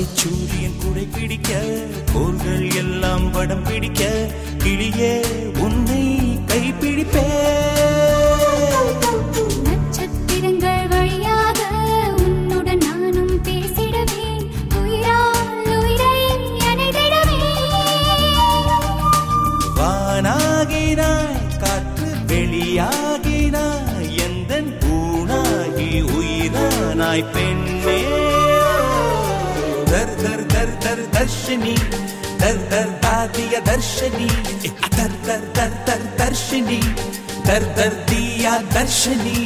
சூரியன் குடை பிடிக்க கோள்கள் எல்லாம் படம் பிடிக்க கிளியே உன்னை கைப்பிடிப்பே நட்சத்திரங்கள் வழியாக உன்னுடன் நானும் பேசிடவே உயிரால் உயிரை அணைதிடவே வானாகினாய் காற்று வெளியாகினாய் எந்தன் பூனாகி உயிரானாய் பெண்ணே தர் தர் தர் தர் தர்ஷினி தர் தர் தாதிய தர்ஷினி தர் தர் தர் தர் தர்ஷினி தர் தர் தியா தர்ஷினி